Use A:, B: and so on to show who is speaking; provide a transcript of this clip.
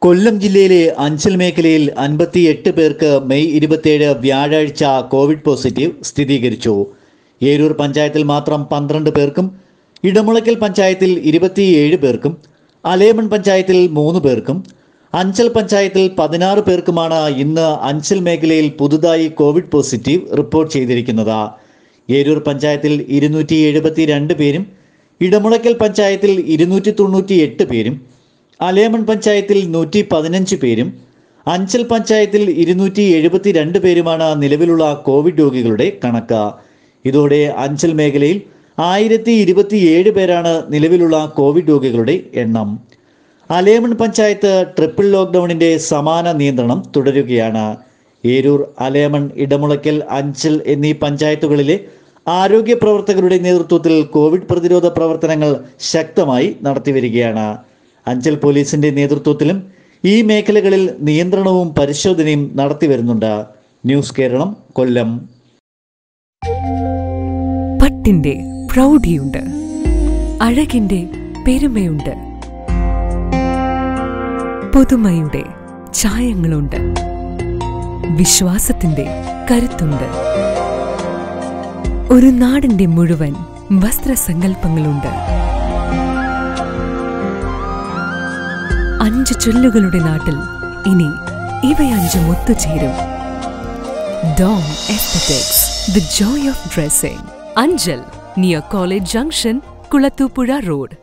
A: കൊല്ലം ജില്ലയിലെ അഞ്ചൽ മേഖലയിൽ അൻപത്തിയെട്ട് പേർക്ക് മെയ് ഇരുപത്തിയേഴ് വ്യാഴാഴ്ച കോവിഡ് പോസിറ്റീവ് സ്ഥിരീകരിച്ചു ഏരൂർ പഞ്ചായത്തിൽ മാത്രം പന്ത്രണ്ട് പേർക്കും ഇടമുളയ്ക്കൽ പഞ്ചായത്തിൽ ഇരുപത്തിയേഴ് പേർക്കും അലേമൺ പഞ്ചായത്തിൽ മൂന്ന് പേർക്കും അഞ്ചൽ പഞ്ചായത്തിൽ പതിനാറ് പേർക്കുമാണ് ഇന്ന് അഞ്ചൽ മേഖലയിൽ പുതുതായി കോവിഡ് പോസിറ്റീവ് റിപ്പോർട്ട് ചെയ്തിരിക്കുന്നത് ഏരൂർ പഞ്ചായത്തിൽ ഇരുന്നൂറ്റി എഴുപത്തി രണ്ട് പേരും ഇടമുളയ്ക്കൽ പഞ്ചായത്തിൽ ഇരുന്നൂറ്റി തൊണ്ണൂറ്റി എട്ട് പേരും അലേമൺ പഞ്ചായത്തിൽ നൂറ്റി പതിനഞ്ച് പേരും അഞ്ചൽ പഞ്ചായത്തിൽ ഇരുന്നൂറ്റി എഴുപത്തിരണ്ട് പേരുമാണ് നിലവിലുള്ള കോവിഡ് രോഗികളുടെ കണക്ക് ഇതോടെ അഞ്ചൽ മേഖലയിൽ ആയിരത്തി ഇരുപത്തിയേഴ് പേരാണ് നിലവിലുള്ള കോവിഡ് രോഗികളുടെ എണ്ണം അലേമൺ പഞ്ചായത്ത് ട്രിപ്പിൾ ലോക്ക്ഡൌണിന്റെ സമാന നിയന്ത്രണം തുടരുകയാണ് ഏരൂർ അലേമൺ ഇടമുളയ്ക്കൽ അഞ്ചൽ എന്നീ പഞ്ചായത്തുകളിലെ ആരോഗ്യ പ്രവർത്തകരുടെ നേതൃത്വത്തിൽ കോവിഡ് പ്രതിരോധ പ്രവർത്തനങ്ങൾ ശക്തമായി നടത്തിവരികയാണ് അഞ്ചൽ പോലീസിന്റെ നേതൃത്വത്തിലും ഈ മേഖലകളിൽ നിയന്ത്രണവും പരിശോധനയും നടത്തിവരുന്നുണ്ട് ന്യൂസ് കേരളം കൊല്ലം
B: പട്ടിന്റെ പ്രൗഢിയുണ്ട് അഴകിന്റെ പെരുമയുണ്ട് പുതുമയുടെ ചായങ്ങളുണ്ട് വിശ്വാസത്തിന്റെ കരുത്തുണ്ട് ഒരു നാടിന്റെ മുഴുവൻ വസ്ത്രസങ്കല്പങ്ങളുണ്ട് അഞ്ച് ചൊല്ലുകളുടെ നാട്ടിൽ ഇനി ഇവയഞ്ചും ഒത്തുചേരും dome aesthetics the joy of dressing Anchal near college junction Kulathupuzha road